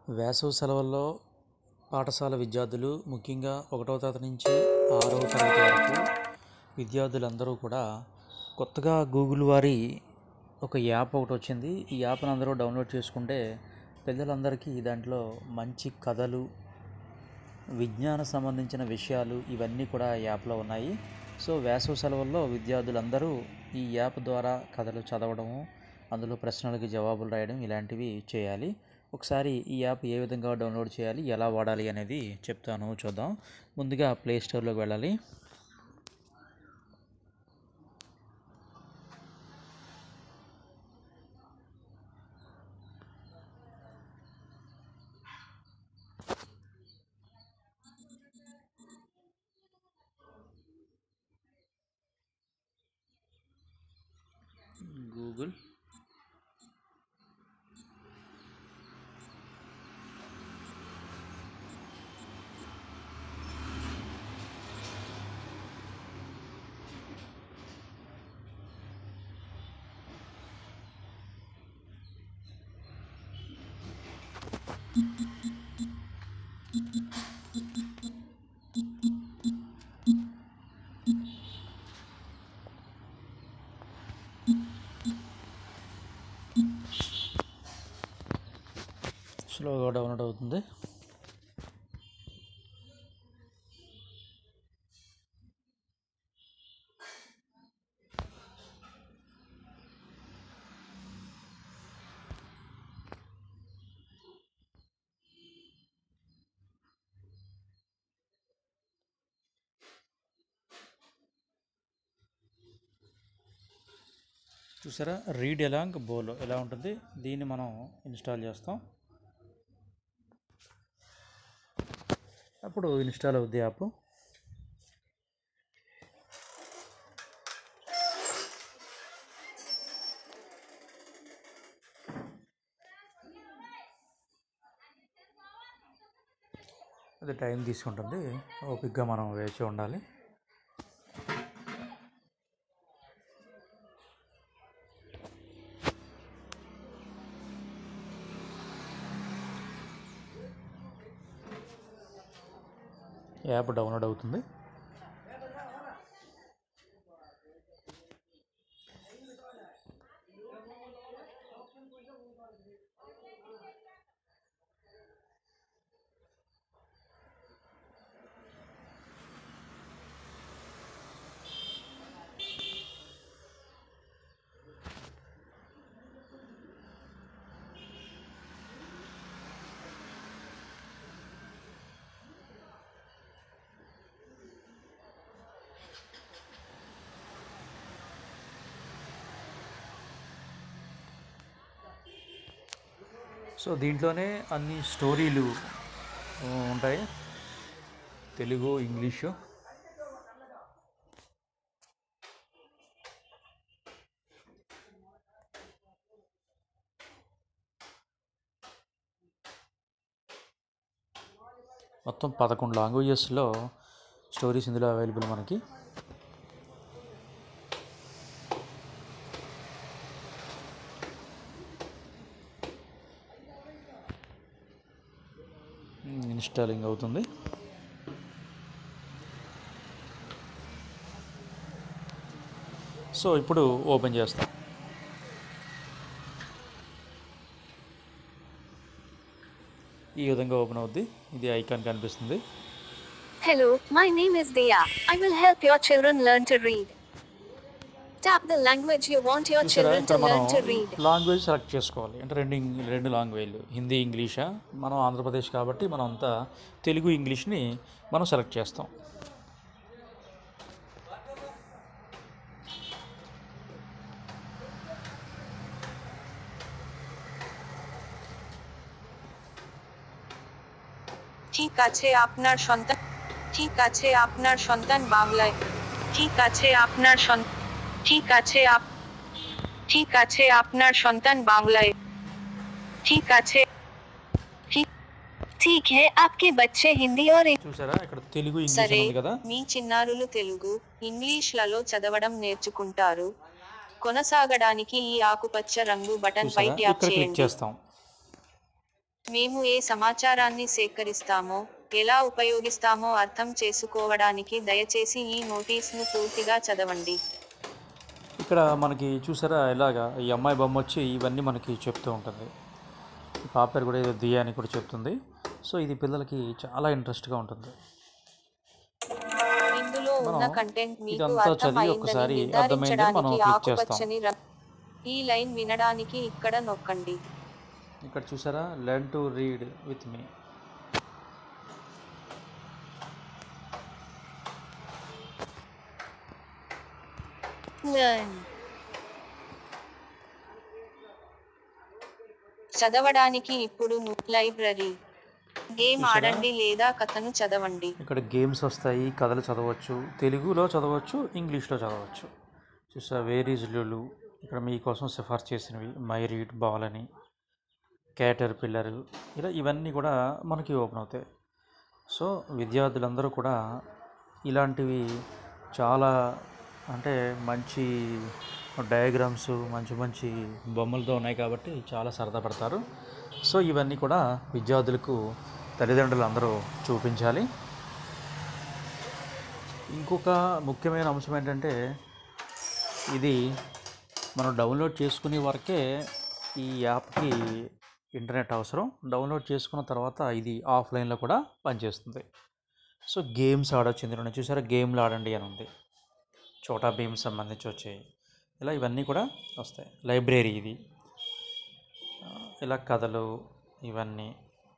వేసవి సెలవుల్లో పాఠశాల విద్యార్థులు ముఖ్యంగా ఒకటవ తరగతి నుంచి ఆరవ తరగతి వరకు విద్యార్థులందరూ కూడా కొత్తగా గూగుల్ వారి ఒక యాప్ ఒకటి వచ్చింది ఈ యాప్ని అందరూ డౌన్లోడ్ చేసుకుంటే పిల్లలందరికీ దాంట్లో మంచి కథలు విజ్ఞాన సంబంధించిన విషయాలు ఇవన్నీ కూడా ఈ యాప్లో ఉన్నాయి సో వేసవి సెలవుల్లో విద్యార్థులందరూ ఈ యాప్ ద్వారా కథలు చదవడము అందులో ప్రశ్నలకి జవాబులు రాయడం ఇలాంటివి చేయాలి ఒకసారి ఈ యాప్ ఏ విధంగా డౌన్లోడ్ చేయాలి ఎలా వాడాలి అనేది చెప్తాను చూద్దాం ముందుగా ప్లే స్టోర్లోకి వెళ్ళాలి గూగుల్ స్లోగా డౌన్లోడ్ అవుతుంది చూసారా రీడ్ ఎలాంగ్ బోలో ఎలా ఉంటుంది దీన్ని మనం ఇన్స్టాల్ చేస్తాం అప్పుడు ఇన్స్టాల్ అవుద్ది యాప్ అది టైం తీసుకుంటుంది ఓపిక్గా మనం వేచి ఉండాలి యాప్ డౌన్లోడ్ అవుతుంది సో దీంట్లోనే అన్ని స్టోరీలు ఆ, ఉంటాయి తెలుగు ఇంగ్లీషు మొత్తం పదకొండు లాంగ్వేజెస్లో స్టోరీస్ ఇందులో అవైలబుల్ మనకి ఇన్స్టాలింగ్ అవుతుంది సో ఇప్పుడు ఓపెన్ చేస్తాం ఈ విధంగా ఓపెన్ అవుద్ది ఇది ఐకాన్ కనిపిస్తుంది Hello, my name is Dia. I will help your children learn to read. Tap the language you want your చూసారా children ఇక్కడ to మనం learn to read. Language select చేసుకోవాలి అంటే రెండు ఇంగ్- రెండు లాంగ్వేజ్లు హిందీ ఇంగ్లీషా మనం ఆంధ్రప్రదేశ్ కాబట్టి మనం అంతా తెలుగు ఇంగ్లీష్ని మనం సెలెక్ట్ చేస్తాం ঠিক আছে আপনার সন্তান ঠিক আছে আপনার সন্তান বাংলায় ঠিক আছে আপনার সন- ঠিক আছে আপ ঠিক আছে আপনার সন্তান বাংলায় ঠিক আছে ঠিক ठीक है आपके बच्चे हिंदी और చూసారా ఇక్కడ తెలుగు ఇంగ్లీష్ సరే ఉంది కదా మీ చిన్నారులు తెలుగు ఇంగ్లీష్లలో చదవడం నేర్చుకుంటారు కొనసాగడానికి ఈ ఆకుపచ్చ రంగు బటన్ పై చూసారా ట్యాప్ ఇక్కడ క్లిక్ చేయండి చేస్తాం మేము ఏ సమాచారాన్ని సేకరిస్తామో ఎలా ఉపయోగిస్తామో అర్థం చేసుకోవడానికి దయచేసి ఈ నోటీస్ను పూర్తిగా చదవండి ఇక్కడ మనకి చూసారా ఇలాగా ఈ అమ్మాయి బొమ్మ వచ్చి ఇవన్నీ మనకి చెప్తూ ఉంటుంది ఈ పాప పేరు కూడా ఏదో దియా అని కూడా చెప్తుంది సో ఇది పిల్లలకి చాలా ఇంట్రెస్ట్గా ఉంటుంది ఇందులో ఉన్న మనం కంటెంట్ మీకు ఇదంతా చదివి ఒకసారి అర్థమైందని అర్థమైందని మనం నిర్ధారించడానికి క్లిక్ చేస్తాం. ఆకుపచ్చని రం- ఈ లైన్ వినడానికి ఇక్కడ నొక్కండి ఇక్కడ చూసారా లెర్న్ టు రీడ్ విత్ మీ Learn. చదవడానికి ఇప్పుడు ను- లైబ్రరీ గేమ్ చూసారా? ఆడండి లేదా కథను చదవండి ఇక్కడ గేమ్స్ వస్తాయి కథలు చదవచ్చు తెలుగులో చదవచ్చు ఇంగ్లీష్లో చదవచ్చు చూసా వేరీస్ లులు ఇక్కడ మీకోసం సిఫార్సు చేసినవి మై రీడ్ బాల్ అని క్యాటర్ పిల్లర్ ఇలా ఇవన్నీ కూడా మనకి ఓపెన్ అవుతాయి సో విద్యార్థులందరూ కూడా ఇలాంటివి చాలా అంటే మంచి డయాగ్రామ్స్ మంచి మంచి బొమ్మలతో ఉన్నాయి కాబట్టి చాలా సరదా పడతారు సో ఇవన్నీ కూడా విద్యార్థులకు తల్లిదండ్రులు అందరూ చూపించాలి ఇంకొక ముఖ్యమైన అంశం ఏంటంటే ఇది మనం డౌన్లోడ్ చేసుకునే వరకే ఈ యాప్కి ఇంటర్నెట్ అవసరం డౌన్లోడ్ చేసుకున్న తర్వాత ఇది ఆఫ్లైన్లో కూడా పనిచేస్తుంది సో గేమ్స్ ఆడొచ్చు ఇందులో చూసారా గేమ్లు ఆడండి అని ఉంది చోటా భీమ్ సంబంధించి వచ్చాయి ఇలా ఇవన్నీ కూడా వస్తాయి లైబ్రరీ ఇది ఆ, ఇలా కథలు ఇవన్నీ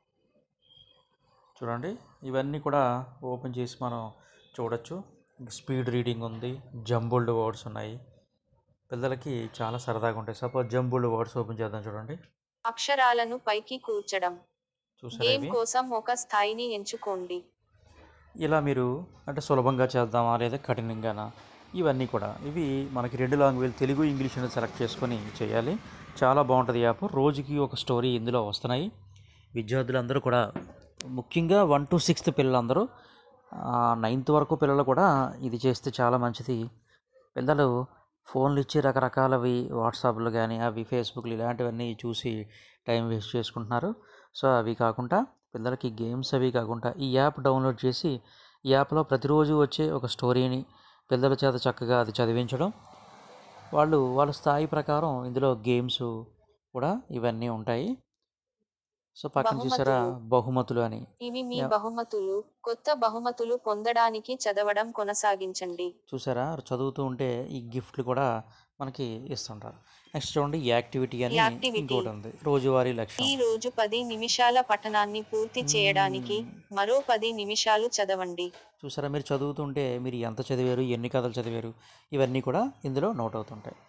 చూడండి ఇవన్నీ కూడా ఓపెన్ చేసి మనం చూడొచ్చు స్పీడ్ రీడింగ్ ఉంది జంబుల్డ్ వర్డ్స్ ఉన్నాయి పిల్లలకి చాలా సరదాగా ఉంటాయి సపోజ్ జంబుల్డ్ వర్డ్స్ ఓపెన్ చేద్దాం చూడండి అక్షరాలను పైకి కూర్చడం చూసారా గేమ్ ఇవి కోసం ఒక స్థాయిని ఎంచుకోండి ఇలా మీరు అంటే సులభంగా చేద్దామా లేదా కఠినంగానా ఇవన్నీ కూడా ఇవి మనకి రెండు లాంగ్వేజ్ తెలుగు ఇంగ్లీష్ అనేది సెలెక్ట్ చేసుకొని చేయాలి చాలా బాగుంటుంది యాప్ రోజుకి ఒక స్టోరీ ఇందులో వస్తున్నాయి విద్యార్థులందరూ కూడా ముఖ్యంగా వన్ టు సిక్స్త్ పిల్లలందరూ నైన్త్ వరకు పిల్లలు కూడా ఇది చేస్తే చాలా మంచిది పిల్లలు ఫోన్లు ఇచ్చి రకరకాలవి వాట్సాప్లు కానీ అవి ఫేస్బుక్లు ఇలాంటివన్నీ చూసి టైం వేస్ట్ చేసుకుంటున్నారు సో అవి కాకుండా పిల్లలకి గేమ్స్ అవి కాకుండా ఈ యాప్ డౌన్లోడ్ చేసి ఈ యాప్లో ప్రతిరోజు వచ్చే ఒక స్టోరీని పిల్లల చేత చక్కగా అది చదివించడం వాళ్ళు వాళ్ళ స్థాయి ప్రకారం ఇందులో గేమ్స్ కూడా ఇవన్నీ ఉంటాయి సో పక్కన చూసారా బహుమతులు. బహుమతులు అని ఇవి మీ యా. బహుమతులు కొత్త బహుమతులు పొందడానికి చదవడం కొనసాగించండి చూసారా చదువుతూ ఉంటే ఈ గిఫ్ట్లు కూడా మనకి ఇస్తుంటారు నెక్స్ట్ చూడండి యాక్టివిటీ అని యాక్టివిటీ. ఇంకోటి ఉంది రోజువారీ ఈ లక్ష్యం రోజు పది నిమిషాల పఠనాన్ని పూర్తి చేయడానికి మరో పది నిమిషాలు చదవండి చూసారా మీరు చదువుతుంటే మీరు ఎంత చదివారు ఎన్ని కథలు చదివారు ఇవన్నీ కూడా ఇందులో నోట్ అవుతుంటాయి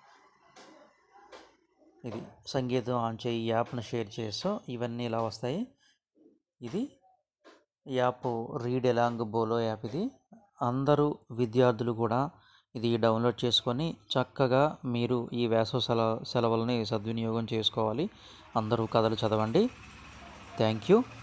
ఇది సంగీతం ఆన్ చేయి ఈ యాప్ను షేర్ చేసో ఇవన్నీ ఇలా వస్తాయి ఇది ఈ app read along Bolo app ఇది అందరూ విద్యార్థులు కూడా ఇది డౌన్లోడ్ చేసుకొని చక్కగా మీరు ఈ వేసవ సెల సెలవులని సద్వినియోగం చేసుకోవాలి అందరూ కథలు చదవండి థ్యాంక్ యూ